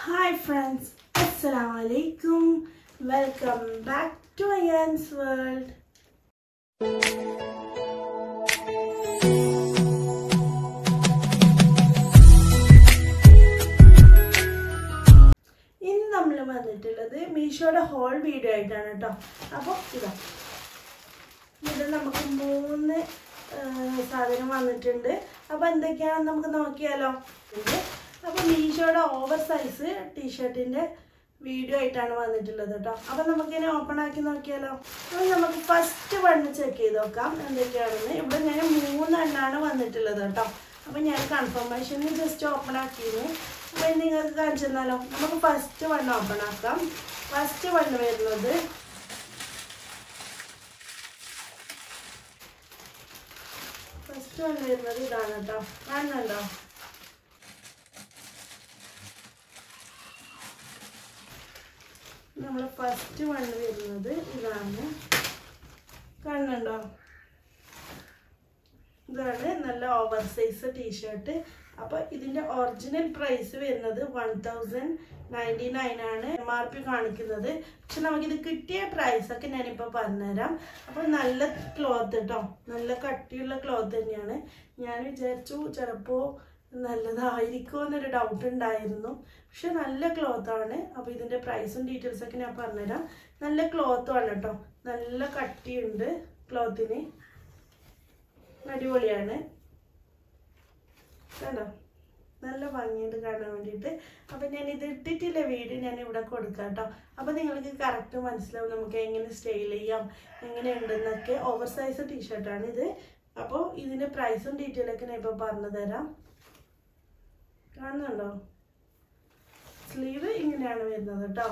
Hi friends അസ്സലാമു അലൈക്കും welcome back to Ayaan's world ഇന്ന് നമ്മൾ വന്നിട്ടുള്ളത് മീഷോയുടെ ഹോൾ വീഡിയോ ആയിട്ടാണ് കേട്ടോ അപ്പോൾ ഇതാ ഇത് നമുക്ക് മൂന്ന് ആ, സാധനം വന്നിട്ടുണ്ട് അപ്പോൾ എന്തൊക്കെയാണെന്ന് നമുക്ക് നോക്കിയാലോ ഇത് അപ്പോൾ മീഷോയുടെ ഓവർ സൈസ് ടീഷർട്ടിൻ്റെ വീഡിയോ ആയിട്ടാണ് വന്നിട്ടുള്ളത് കേട്ടോ അപ്പോൾ നമുക്കിനെ ഓപ്പൺ ആക്കി നോക്കിയാലോ അപ്പോൾ നമുക്ക് ഫസ്റ്റ് വണ്ണ് ചെക്ക് ചെയ്ത് നോക്കാം എന്തൊക്കെയാണെന്ന് ഇവിടെ ഞാൻ മൂന്നെണ്ണാണ് വന്നിട്ടുള്ളത് കേട്ടോ അപ്പോൾ ഞാൻ കൺഫർമേഷന് ജസ്റ്റ് ഓപ്പൺ ആക്കിയിരുന്നു അപ്പോൾ നിങ്ങൾക്ക് കാണിച്ചു തന്നാലോ നമുക്ക് ഫസ്റ്റ് വണ്ണ് ഓപ്പൺ ആക്കാം ഫസ്റ്റ് വണ്ണ് വരുന്നത് ഫസ്റ്റ് വൺ വരുന്നത് ഇതാണ് കേട്ടോ കാണുന്നുണ്ടോ നമ്മുടെ ഫസ്റ്റ് വൺ വരുന്നത് ഇതാണ് കാണുന്നുണ്ടോ ഇതാണ് നല്ല ഓവർ സൈസ് ടീഷർട്ട് അപ്പോൾ ഇതിൻ്റെ ഒറിജിനൽ പ്രൈസ് വരുന്നത് വൺ തൗസൻഡ് നയൻറ്റി നയൻ ആണ് എം ആർ പി കാണിക്കുന്നത് പക്ഷെ നമുക്കിത് കിട്ടിയ പ്രൈസൊക്കെ ഞാനിപ്പോൾ പറഞ്ഞുതരാം അപ്പോൾ നല്ല ക്ലോത്ത് കേട്ടോ നല്ല കട്ടിയുള്ള ക്ലോത്ത് തന്നെയാണ് ഞാൻ വിചാരിച്ചു ചിലപ്പോൾ നല്ലതായിരിക്കുമോ എന്നൊരു ഡൗട്ട് ഉണ്ടായിരുന്നു പക്ഷെ നല്ല ക്ലോത്താണ് അപ്പോൾ ഇതിൻ്റെ പ്രൈസും ഡീറ്റെയിൽസൊക്കെ ഞാൻ പറഞ്ഞുതരാം നല്ല ക്ലോത്തുമാണ് കേട്ടോ നല്ല കട്ടിയുണ്ട് ക്ലോത്തിന് അടിപൊളിയാണ് കണ്ടോ നല്ല ഭംഗിയുണ്ട് കാണാൻ വേണ്ടിയിട്ട് അപ്പം ഞാൻ ഇത് ഇട്ടിട്ടില്ല വീഡിയോ ഞാൻ ഇവിടെ കൊടുക്കാം കേട്ടോ അപ്പം നിങ്ങൾക്ക് കറക്റ്റ് മനസ്സിലാവും നമുക്ക് എങ്ങനെ സ്റ്റൈൽ ചെയ്യാം എങ്ങനെയുണ്ടെന്നൊക്കെ ഓവർ സൈസ് ടീഷർട്ടാണ് ഇത് അപ്പോൾ ഇതിൻ്റെ പ്രൈസും ഡീറ്റെയിലൊക്കെ ഞാൻ ഇപ്പോൾ പറഞ്ഞു തരാം കാണുന്നുണ്ടോ സ്ലീവ് ഇങ്ങനെയാണ് വരുന്നത് കേട്ടോ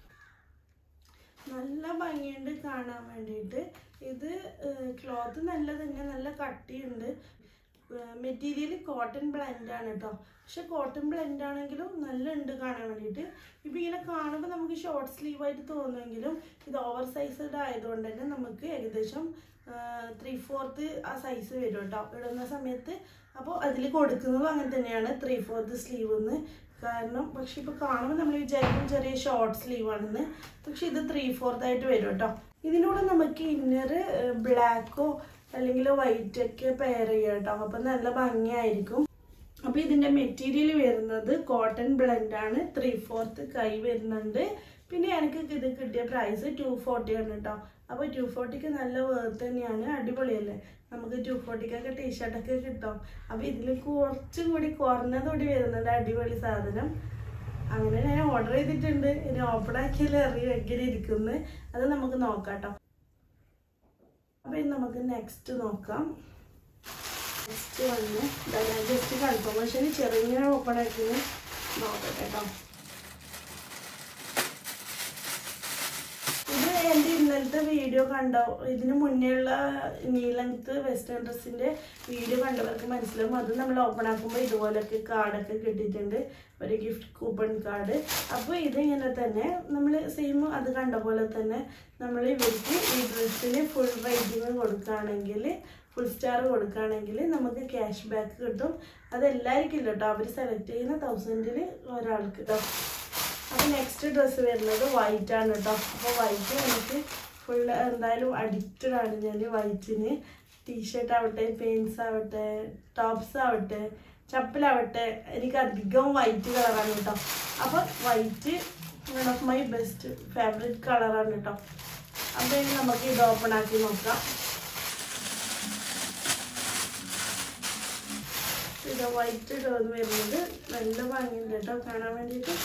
നല്ല ഭംഗിയുണ്ട് കാണാൻ വേണ്ടിയിട്ട് ഇത് ക്ലോത്ത് നല്ല തന്നെ നല്ല കട്ടിയുണ്ട് മെറ്റീരിയൽ കോട്ടൺ ബ്ലെൻഡ് ആണ് കേട്ടോ പക്ഷെ കോട്ടൺ ബ്ലെൻഡ് ആണെങ്കിലും നല്ല ഉണ്ട് കാണാൻ വേണ്ടിയിട്ട് ഇപ്പം ഇങ്ങനെ കാണുമ്പോൾ നമുക്ക് ഷോർട്ട് സ്ലീവ് ആയിട്ട് തോന്നുമെങ്കിലും ഇത് ഓവർ സൈസ്ഡ് ആയതുകൊണ്ട് തന്നെ നമുക്ക് ഏകദേശം ത്രീ ഫോർത്ത് ആ സൈസ് വരും കേട്ടോ ഇടുന്ന സമയത്ത് അപ്പോൾ അതിൽ കൊടുക്കുന്നതും അങ്ങനെ തന്നെയാണ് ത്രീ ഫോർത്ത് സ്ലീവ് എന്ന് കാരണം പക്ഷെ ഇപ്പോൾ കാണുമ്പോൾ നമ്മൾ വിചാരിക്കും ചെറിയ ഷോർട്ട് സ്ലീവ് ആണെന്ന് പക്ഷെ ഇത് ത്രീ ഫോർത്ത് ആയിട്ട് വരും കേട്ടോ ഇതിനൂടെ നമുക്ക് ഇന്നർ ബ്ലാക്കോ അല്ലെങ്കിൽ വൈറ്റ് ഒക്കെ പെയർ ചെയ്യാം കേട്ടോ അപ്പം നല്ല ഭംഗിയായിരിക്കും അപ്പോൾ ഇതിൻ്റെ മെറ്റീരിയൽ വരുന്നത് കോട്ടൺ ബ്ലെൻഡ് ആണ് ത്രീ ഫോർത്ത് കൈ വരുന്നുണ്ട് പിന്നെ എനിക്ക് ഇത് കിട്ടിയ പ്രൈസ് ടു ഫോർട്ടി ആണ് കേട്ടോ അപ്പോൾ ടു ഫോർട്ടിക്ക് നല്ല വേർത്ത് തന്നെയാണ് അടിപൊളിയല്ലേ നമുക്ക് ടു ഫോർട്ടിക്കൊക്കെ ടീഷർട്ടൊക്കെ കിട്ടും അപ്പോൾ ഇതിൽ കുറച്ചും കൂടി കുറഞ്ഞതോടി വരുന്നുണ്ട് അടിപൊളി സാധനം അങ്ങനെ ഞാൻ ഓർഡർ ചെയ്തിട്ടുണ്ട് ഇനി ഓപ്പൺ ആക്കിയാൽ അറിയും എങ്ങനെ ഇരിക്കുന്നത് അത് നമുക്ക് നോക്കാം കേട്ടോ അപ്പോൾ ഇനി നമുക്ക് നെക്സ്റ്റ് നോക്കാം നെക്സ്റ്റ് വന്ന് ഞാൻ ജസ്റ്റ് കൺഫർമേഷൻ ചെറുങ്ങനെ ഓപ്പൺ ആക്കി നോക്കട്ടെ കേട്ടോ ഇത് എൻ്റെ ഇന്നലത്തെ വീഡിയോ കണ്ടോ ഇതിന് മുന്നേ ഉള്ള നീ ലെങ്ത് വെസ്റ്റേൺ ഡ്രസ്സിൻ്റെ വീഡിയോ കണ്ടവർക്ക് മനസ്സിലാവും അത് നമ്മൾ ഓപ്പൺ ആക്കുമ്പോൾ ഇതുപോലൊക്കെ കാർഡൊക്കെ കിട്ടിയിട്ടുണ്ട് ഒരു ഗിഫ്റ്റ് കൂപ്പൺ കാർഡ് അപ്പോൾ ഇത് ഇങ്ങനെ തന്നെ നമ്മൾ സെയിം അത് കണ്ട പോലെ തന്നെ നമ്മൾ ഇവർക്ക് ഈ ഡ്രസ്സിന് ഫുൾ റേറ്റിംഗ് കൊടുക്കുകയാണെങ്കിൽ ഫുൾ സ്റ്റാർ കൊടുക്കുകയാണെങ്കിൽ നമുക്ക് ക്യാഷ് ബാക്ക് കിട്ടും അതെല്ലാവർക്കും ഇല്ല കേട്ടോ അവർ സെലക്ട് ചെയ്യുന്ന തൗസൻഡിൽ ഒരാൾക്ക് കേട്ടോ അപ്പോൾ നെക്സ്റ്റ് ഡ്രസ്സ് വരുന്നത് വൈറ്റ് ആണ് കേട്ടോ അപ്പോൾ വൈറ്റ് എനിക്ക് ഫുൾ എന്തായാലും അഡിക്റ്റഡ് ആണ് ഞാൻ വൈറ്റിന് ടീഷർട്ട് ആവട്ടെ പെയിൻസ് ആവട്ടെ ടോപ്സ് ആവട്ടെ ചപ്പലാവട്ടെ എനിക്ക് അധികം വൈറ്റ് കളറാണ് കേട്ടോ അപ്പോൾ white one of my best favourite കളറാണ് കേട്ടോ അപ്പോൾ ഇനി നമുക്ക് ഇത് ഓപ്പൺ ആക്കി നോക്കാം ഇത് വൈറ്റ് ഇടുന്നത് വരുന്നത് നല്ല ഭംഗിയുണ്ട് കേട്ടോ കാണാൻ വേണ്ടിയിട്ട്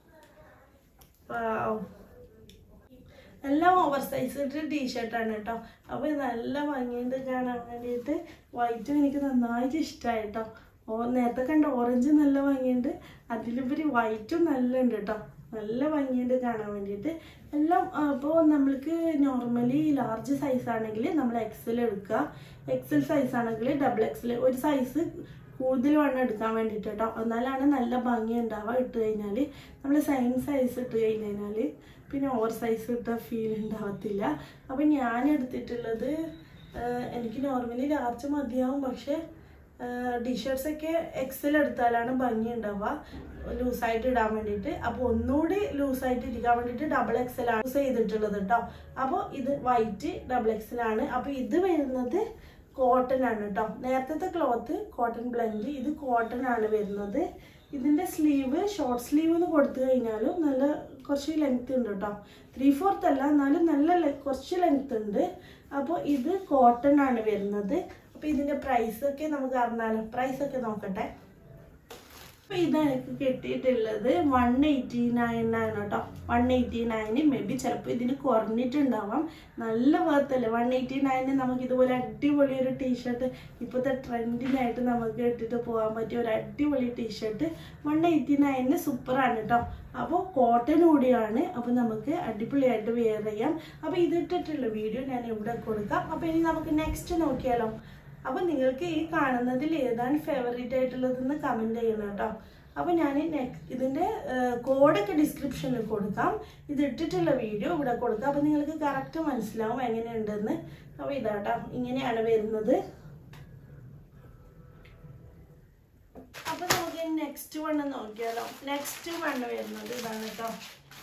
എല്ലാം ഓവർ സൈസ് ടീഷർട്ടാണ് കേട്ടോ അപ്പോൾ നല്ല ഭംഗിയുണ്ട് കാണാൻ വേണ്ടിയിട്ട് വൈറ്റും എനിക്ക് നന്നായിട്ട് ഇഷ്ടമായി കേട്ടോ ഓ നേരത്തെ കണ്ട ഓറഞ്ച് നല്ല ഭംഗിയുണ്ട് അതിലുപരി വൈറ്റും നല്ല ഉണ്ട് കേട്ടോ നല്ല ഭംഗിയുണ്ട് കാണാൻ വേണ്ടിയിട്ട് എല്ലാം അപ്പോൾ നമ്മൾക്ക് നോർമലി ലാർജ് സൈസ് ആണെങ്കിൽ നമ്മൾ എക്സൽ എടുക്കുക എക്സൽ സൈസ് ആണെങ്കിൽ ഡബിൾ എക്സൽ ഒരു സൈസ് കൂടുതൽ വണ്ണം എടുക്കാൻ വേണ്ടിയിട്ട് കേട്ടോ എന്നാലാണ് നല്ല ഭംഗി ഉണ്ടാവുക ഇട്ട് കഴിഞ്ഞാൽ നമ്മൾ സെയിം സൈസ് ഇട്ട് കഴിഞ്ഞാൽ പിന്നെ ഓവർ സൈസ് ഇട്ട ഫീൽ ഉണ്ടാവത്തില്ല അപ്പം ഞാൻ എടുത്തിട്ടുള്ളത് എനിക്ക് നോർമലി ലാർജ് മതിയാവും പക്ഷേ ടീഷർട്സ് ഒക്കെ എക്സൽ എടുത്താലാണ് ഭംഗി ഉണ്ടാവുക ലൂസായിട്ട് ഇടാൻ വേണ്ടിയിട്ട് അപ്പോൾ ഒന്നുകൂടി ലൂസായിട്ട് ഇരിക്കാൻ വേണ്ടിയിട്ട് ഡബിൾ എക്സൽ ആണ് യൂസ് ചെയ്തിട്ടുള്ളത് കേട്ടോ അപ്പോൾ ഇത് വൈറ്റ് ഡബിൾ എക്സൽ ആണ് അപ്പോൾ ഇത് വരുന്നത് കോട്ടൺ ആണ് കേട്ടോ നേരത്തെ ക്ലോത്ത് കോട്ടൺ ബ്ലെൻഡ് ഇത് കോട്ടൺ ആണ് വരുന്നത് ഇതിന്റെ സ്ലീവ് ഷോർട്ട് സ്ലീവ് എന്ന് കൊടുത്തു കഴിഞ്ഞാലും നല്ല കുറച്ച് ലെങ്ത് ഉണ്ട് കേട്ടോ ത്രീ ഫോർത്ത് അല്ല എന്നാലും നല്ല le- കുറച്ച് ലെങ്ത് ഉണ്ട് അപ്പോൾ ഇത് കോട്ടൺ ആണ് വരുന്നത് അപ്പോൾ ഇതിന്റെ പ്രൈസ് ഒക്കെ നമുക്ക് അറിഞ്ഞാലോ പ്രൈസ് ഒക്കെ നോക്കട്ടെ അപ്പൊ ഇത് എനിക്ക് കിട്ടിയിട്ടുള്ളത് വൺ എയ്റ്റി നയൻ ആണ് കേട്ടോ വൺ എയ്റ്റി നയന് മേ ബി ചിലപ്പോൾ ഇതിന് കുറഞ്ഞിട്ടുണ്ടാവാം നല്ല വേർത്തല്ലേ വൺ എയ്റ്റി നയന് നമുക്ക് ഇതുപോലെ അടിപൊളി ഒരു ടീഷർട്ട് ഇപ്പോഴത്തെ ട്രെൻഡിനായിട്ട് നമുക്ക് ഇട്ടിട്ട് പോകാൻ പറ്റിയ ഒരു അടിപൊളി ടീഷർട്ട് വൺ എയ്റ്റി നയന് സൂപ്പറാണ് കേട്ടോ അപ്പോൾ കോട്ടൺ കൂടിയാണ് അപ്പോൾ നമുക്ക് അടിപൊളിയായിട്ട് വെയർ ചെയ്യാം അപ്പോൾ ഇതിട്ടിട്ടുള്ള വീഡിയോ ഞാൻ ഇവിടെ കൊടുക്കാം അപ്പോൾ ഇനി നമുക്ക് നെക്സ്റ്റ് നോക്കിയാലോ അപ്പോൾ നിങ്ങൾക്ക് ഈ കാണുന്നതിൽ ഏതാണ് ഫേവറേറ്റ് ആയിട്ടുള്ളതെന്ന് കമൻറ്റ് ചെയ്യണം കേട്ടോ അപ്പോൾ ഞാൻ ഇതിൻ്റെ കോഡൊക്കെ ഡിസ്ക്രിപ്ഷനിൽ കൊടുക്കാം ഇത് ഇട്ടിട്ടുള്ള വീഡിയോ ഇവിടെ കൊടുക്കാം അപ്പോൾ നിങ്ങൾക്ക് കറക്റ്റ് മനസ്സിലാവും എങ്ങനെയുണ്ടെന്ന് അപ്പോൾ ഇതാട്ടോ ഇങ്ങനെയാണ് വരുന്നത് അപ്പോൾ നമുക്ക് നെക്സ്റ്റ് വണ്ണ് നോക്കിയാലോ നെക്സ്റ്റ് വണ്ണ് വരുന്നത് ഇതാണ് കേട്ടോ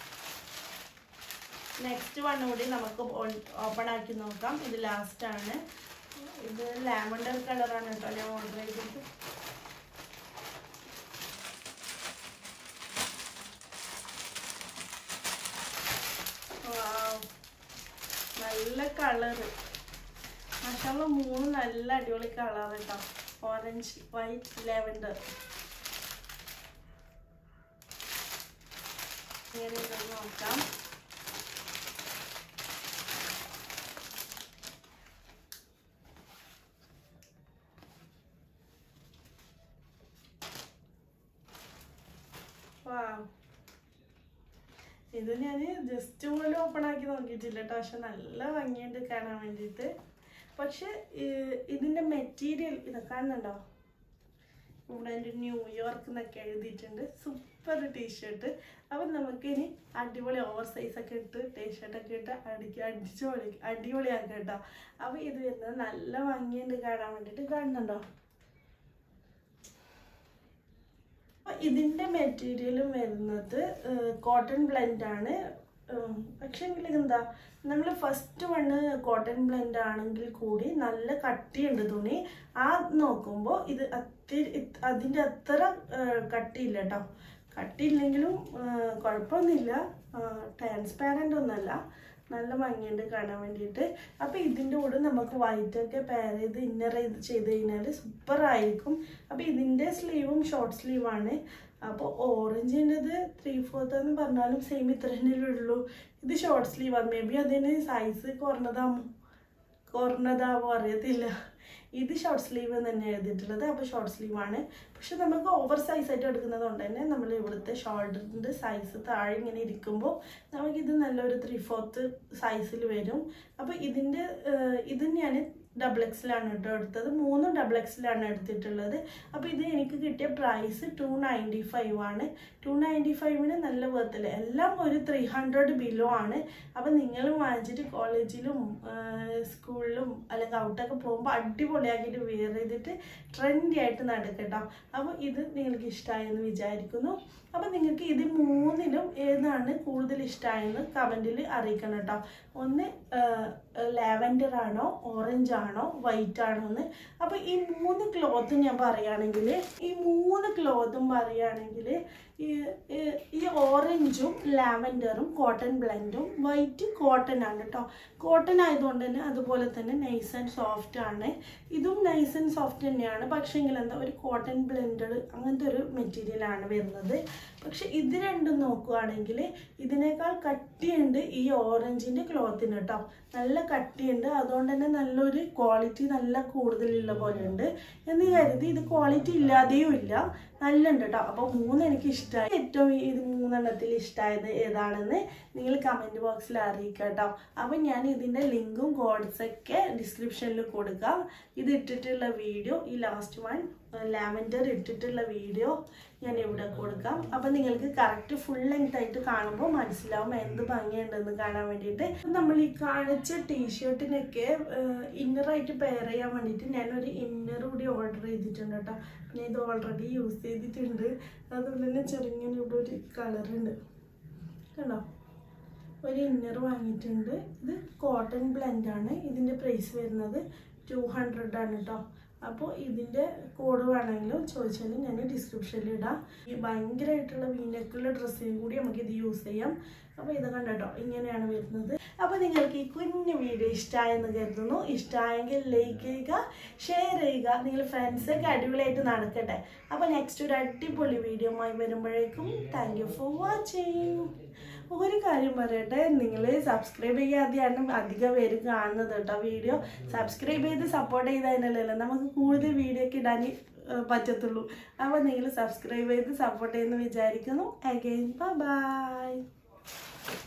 നെക്സ്റ്റ് വൺ കൂടി നമുക്ക് ഓപ്പൺ ആക്കി നോക്കാം ഇത് ലാസ്റ്റ് ആണ് ഇത് ലാവൻഡർ കളറാണ് കേട്ടോ ഞാൻ ഓർഡർ ചെയ്തത് Wow. നല്ല കളറ് മസാല മൂന്ന് നല്ല അടിപൊളി കളർ കേട്ടോ ഓറഞ്ച് വൈറ്റ് ലാവൻഡർ ഇങ്ങനെ നോക്കാം Wow. ഇത് ഞാൻ ജസ്റ്റ് പോലും ഓപ്പൺ ആക്കി നോക്കിയിട്ടില്ല കേട്ടോ പക്ഷെ നല്ല ഭംഗിയുണ്ട് കാണാൻ വേണ്ടിയിട്ട് പക്ഷെ ഈ- ഇതിന്റെ മെറ്റീരിയൽ ഇത് കാണുന്നുണ്ടോ ഇവിടെ എൻ്റെ ന്യൂയോർക്ക് എന്നൊക്കെ എഴുതിയിട്ടുണ്ട് സൂപ്പർ ടീഷർട്ട് അപ്പം നമുക്ക് ഇനി അടിപൊളി ഓവർ സൈസ് ഒക്കെ ഇട്ട് ടീഷർട്ടൊക്കെ ഇട്ട് അടിക്കുക അടിച്ചു പൊളി അടിപൊളിയാക്കാം കേട്ടോ അപ്പം ഇത് വരുന്നത് നല്ല ഭംഗിയുണ്ട് കാണാൻ വേണ്ടിയിട്ട് കാണുന്നുണ്ടോ അപ്പൊ ഇതിന്റെ മെറ്റീരിയലും വരുന്നത് കോട്ടൺ ബ്ലെൻഡ് ആണ് ഉം, പക്ഷെ എങ്കിൽ എന്താ നമ്മൾ ഫസ്റ്റ് വണ്ണ് കോട്ടൺ ബ്ലെൻഡ് ആണെങ്കിൽ കൂടി നല്ല കട്ടിയുണ്ട് തുണി ആ നോക്കുമ്പോൾ ഇത് അത്തിരി ഇത് അതിന്റെ അത്ര ആ, കട്ടിയില്ല കേട്ടോ കട്ടിയില്ലെങ്കിലും ആ, കുഴപ്പമൊന്നുമില്ല ട്രാൻസ്പാരൻ്റ് ഒന്നല്ല നല്ല ഭംഗിയുണ്ട് കാണാൻ വേണ്ടിയിട്ട് അപ്പോൾ ഇതിൻ്റെ കൂടെ നമുക്ക് വൈറ്റ് ഒക്കെ പെയർ ചെയ്ത് ഇന്നർ ചെയ്ത് ചെയ്ത് കഴിഞ്ഞാൽ സൂപ്പർ ആയിരിക്കും അപ്പോൾ ഇതിൻ്റെ സ്ലീവും ഷോർട്ട് സ്ലീവാണ് അപ്പോൾ ഓറഞ്ചിൻ്റെത് ത്രീ ഫോർത്ത് എന്ന് പറഞ്ഞാലും സെയിം ഇത്ര തന്നെ ഉള്ളൂ ഇത് ഷോർട്ട് സ്ലീവാണ് മേ ബി അതിന് സൈസ് കുറഞ്ഞതാമോ കുറഞ്ഞതാവോ അറിയത്തില്ല ഇത് ഷോർട്ട് സ്ലീവ് തന്നെ എഴുതിയിട്ടുള്ളത് അപ്പോൾ ഷോർട്ട് സ്ലീവ് ആണ് പക്ഷെ നമുക്ക് ഓവർ സൈസ് ആയിട്ട് എടുക്കുന്നത് കൊണ്ട് തന്നെ നമ്മൾ ഇവിടുത്തെ ഷോൾഡറിൻ്റെ സൈസ് താഴെ ഇങ്ങനെ ഇരിക്കുമ്പോൾ നമുക്കിത് നല്ലൊരു ത്രീ ഫോർത്ത് സൈസിൽ വരും അപ്പോൾ ഇതിൻ്റെ ഏഹ്, ഇത് ഞാൻ ഡബിൾ എക്സിലാണ് കേട്ടോ എടുത്തത് മൂന്നും ഡബിൾ എക്സിലാണ് എടുത്തിട്ടുള്ളത് അപ്പോൾ ഇത് എനിക്ക് കിട്ടിയ പ്രൈസ് ടു നയൻറ്റി ഫൈവ് ആണ് ടു നയൻറ്റി ഫൈവിന് നല്ല വർത്തില്ല എല്ലാം ഒരു ത്രീ ഹൺഡ്രഡ് ബിലോ ആണ് അപ്പോൾ നിങ്ങൾ വാങ്ങിച്ചിട്ട് കോളേജിലും സ്കൂളിലും അല്ലെങ്കിൽ ഔട്ടൊക്കെ പോകുമ്പോൾ അടിപൊളിയാക്കിയിട്ട് വെയർ ചെയ്തിട്ട് ട്രെൻഡി ആയിട്ട് നടക്കട്ടോ അപ്പോൾ ഇത് നിങ്ങൾക്ക് ഇഷ്ടമായെന്ന് വിചാരിക്കുന്നു അപ്പോൾ നിങ്ങൾക്ക് ഇത് മൂന്നിലും ഏതാണ് കൂടുതൽ ഇഷ്ടമായെന്ന് കമൻറ്റിൽ അറിയിക്കണം കേട്ടോ ഒന്ന് ലാവൻഡർ ആണോ ഓറഞ്ച് ആണോ വൈറ്റ് ആണോ എന്ന് അപ്പോൾ ഈ മൂന്ന് ക്ലോത്ത് ഞാൻ പറയുകയാണെങ്കിൽ ഈ മൂന്ന് ക്ലോത്തും പറയുകയാണെങ്കിൽ ഈ ഈ- ഈ ഓറഞ്ചും ലാവൻഡറും കോട്ടൺ ബ്ലെൻഡും വൈറ്റ് കോട്ടൺ ആണ് കേട്ടോ കോട്ടൺ ആയതുകൊണ്ട് തന്നെ അതുപോലെ തന്നെ നൈസ് ആൻഡ് സോഫ്റ്റ് ആണ് ഇതും നൈസ് ആൻഡ് സോഫ്റ്റ് തന്നെയാണ് പക്ഷേങ്കിൽ എന്താ ഒരു കോട്ടൺ ബ്ലെൻഡഡ് അങ്ങനത്തെ ഒരു മെറ്റീരിയൽ ആണ് വരുന്നത് പക്ഷെ ഇത് രണ്ടും നോക്കുകയാണെങ്കിൽ ഇതിനേക്കാൾ കട്ടിയുണ്ട് ഈ ഓറഞ്ചിന്റെ ക്ലോത്തിന് കേട്ടോ നല്ല കട്ടിയുണ്ട് അതുകൊണ്ട് തന്നെ നല്ലൊരു ക്വാളിറ്റി നല്ല കൂടുതലുള്ള പോലെ ഉണ്ട് എന്ന് കരുതി ഇത് ക്വാളിറ്റി ഇല്ലാതെയും ഇല്ല നല്ല ഉണ്ട് കേട്ടോ അപ്പോൾ മൂന്ന് എനിക്ക് ഇഷ്ടമായി ഏറ്റവും ഈ ഇത് മൂന്നെണ്ണത്തിൽ ഇഷ്ടമായത് ഏതാണെന്ന് നിങ്ങൾ കമൻറ്റ് ബോക്സിൽ അറിയിക്കുക കേട്ടോ അപ്പം ഞാൻ ഇതിൻ്റെ ലിങ്കും കോഡ്സൊക്കെ ഡിസ്ക്രിപ്ഷനിൽ കൊടുക്കാം ഇത് ഇട്ടിട്ടുള്ള വീഡിയോ ഈ ലാസ്റ്റ് വൺ ലാവൻഡർ ഇട്ടിട്ടുള്ള വീഡിയോ ഞാൻ ഇവിടെ കൊടുക്കാം അപ്പം നിങ്ങൾക്ക് കറക്റ്റ് ഫുൾ ലെങ്ത് ആയിട്ട് കാണുമ്പോൾ മനസ്സിലാവും എന്ത് ഭംഗിയുണ്ടെന്ന് കാണാൻ വേണ്ടിയിട്ട് നമ്മൾ ഈ കാണിച്ച ടീഷർട്ടിനൊക്കെ ഇന്നറായിട്ട് പെയർ ചെയ്യാൻ വേണ്ടിയിട്ട് ഞാനൊരു ഇന്നർ കൂടി ഓർഡർ ചെയ്തിട്ടുണ്ട് കേട്ടോ ഞാൻ ഇത് ഓൾറെഡി യൂസ് ചെയ്തിട്ടുണ്ട് അതുകൊണ്ട് തന്നെ ചെറുങ്ങനെ ഇവിടെ ഒരു കളറുണ്ട് കണ്ടോ ഒരു ഇന്നർ വാങ്ങിയിട്ടുണ്ട് ഇത് കോട്ടൺ ബ്ലെൻഡ് ആണ് ഇതിൻ്റെ പ്രൈസ് വരുന്നത് ടു ഹൺഡ്രഡ് ആണ് കേട്ടോ അപ്പോൾ ഇതിൻ്റെ കോഡ് വേണമെങ്കിലും ചോദിച്ചാൽ ഞാൻ ഡിസ്ക്രിപ്ഷനിൽ ഇടാം ഈ ഭയങ്കരമായിട്ടുള്ള വീനക്കുള്ള ഡ്രസ്സിനും കൂടി നമുക്ക് ഇത് യൂസ് ചെയ്യാം അപ്പോൾ ഇത് കണ്ടോ ഇങ്ങനെയാണ് വരുന്നത് അപ്പോൾ നിങ്ങൾക്ക് ഈ കുഞ്ഞു വീഡിയോ ഇഷ്ടമായെന്ന് കരുതുന്നു ഇഷ്ടമായെങ്കിൽ ലൈക്ക് ചെയ്യുക ഷെയർ ചെയ്യുക നിങ്ങൾ ഫ്രണ്ട്സൊക്കെ അടിപൊളിയായിട്ട് നടക്കട്ടെ അപ്പോൾ നെക്സ്റ്റ് ഒരു അടിപൊളി വീഡിയോ ആയി വരുമ്പോഴേക്കും താങ്ക് യു ഫോർ വാച്ചിങ് ഒരു കാര്യം പറയട്ടെ നിങ്ങൾ സബ്സ്ക്രൈബ് ചെയ്യാതെയാണ് അധികം പേര് കാണുന്നത് കേട്ടോ വീഡിയോ സബ്സ്ക്രൈബ് ചെയ്ത് സപ്പോർട്ട് ചെയ്തതിനല്ലല്ലോ നമുക്ക് കൂടുതൽ വീഡിയോ ഒക്കെ ഇടാൻ ഏഹ്, പറ്റത്തുള്ളൂ അപ്പോൾ നിങ്ങൾ സബ്സ്ക്രൈബ് ചെയ്ത് സപ്പോർട്ട് ചെയ്യുന്നു വിചാരിക്കുന്നു അഗൈൻ ബൈ